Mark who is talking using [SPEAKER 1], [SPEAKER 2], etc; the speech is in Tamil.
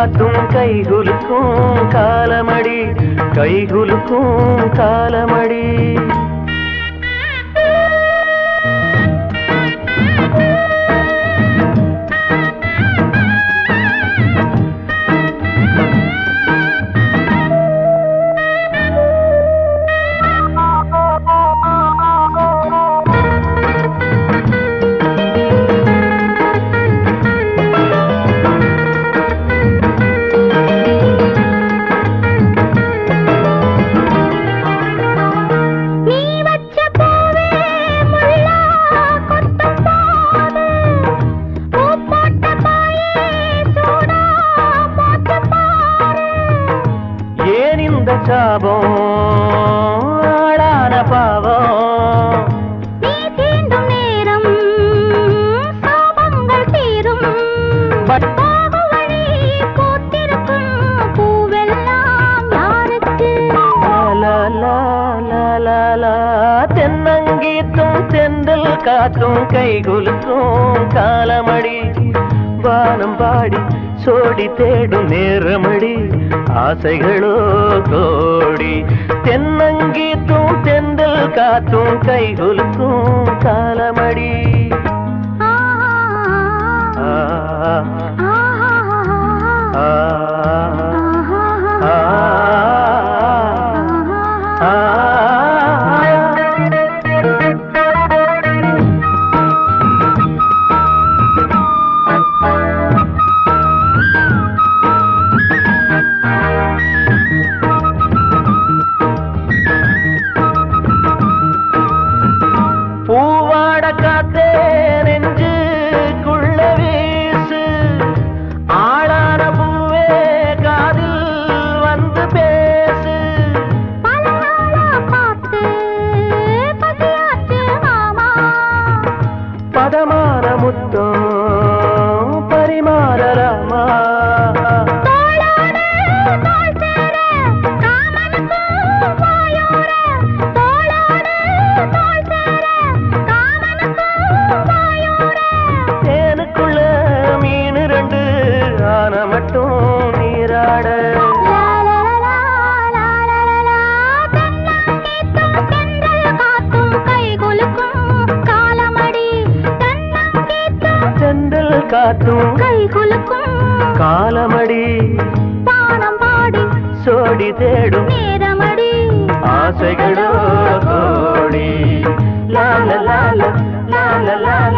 [SPEAKER 1] காத்தும் கைகுலுக்கும் காலமடி கைகுலுக்கும் காலமடி
[SPEAKER 2] நீ வச்ச பூவே முள்ளா கொத்தும் போது பூ போட்ட பாயே சூடா போட்டு பாரு
[SPEAKER 1] ஏன் இந்த சாபம் ஆளான பாவம்
[SPEAKER 2] நீ தீண்டும் நேரம் சாபங்கள் தீரும்
[SPEAKER 1] பட்
[SPEAKER 2] போகு வழி பூத்திருக்கும் பூவெல்லாம் யாருக்கு
[SPEAKER 1] லா லா லா லா லா தென்னங்கீத்தும் தென்றல் காத்தும் கைகுலுக்கும் காலமடி வானம் பாடி சோடி தேடும் நேரமடி ஆசைகளோ கோடி தென்னங்கீத்தும் தென்றல் காத்தும் கைகுலுக்கும் காலமடி
[SPEAKER 2] ஆ
[SPEAKER 1] ஆ
[SPEAKER 2] ஆ
[SPEAKER 1] ஆ ஆ பூவாட காத்தே நெஞ்சுக்குள்ள வீசு ஆளான பூவே காதில் வந்து பேசு
[SPEAKER 2] பல நாளா பார்த்து பசியாச்சு மாமா
[SPEAKER 1] பதமான முத்தம் பரிமாறலாமா
[SPEAKER 2] தோளோடு தோள் சேர காமனுக்கும் வாயோர தோளோடு தோள் சேர காமனுக்கும் வாயோர
[SPEAKER 1] தேனுக்குள்ள மீன் ரெண்டு ஆன மட்டும் நீராட
[SPEAKER 2] லா லா லா லா லா லா லா தென்னங்கீத்தும் தென்றல் காத்தும் கைகுலுக்கும் காலமடி தென்னங்கீத்தும்
[SPEAKER 1] செந்தல் காத்தும்
[SPEAKER 2] கைகுலுக்கும்
[SPEAKER 1] காலமடி
[SPEAKER 2] பானம் பாடி
[SPEAKER 1] சோடி தேடும்
[SPEAKER 2] நேரமடி
[SPEAKER 1] ஆசைகளோ கோடி லா லா லா லா லா லா லா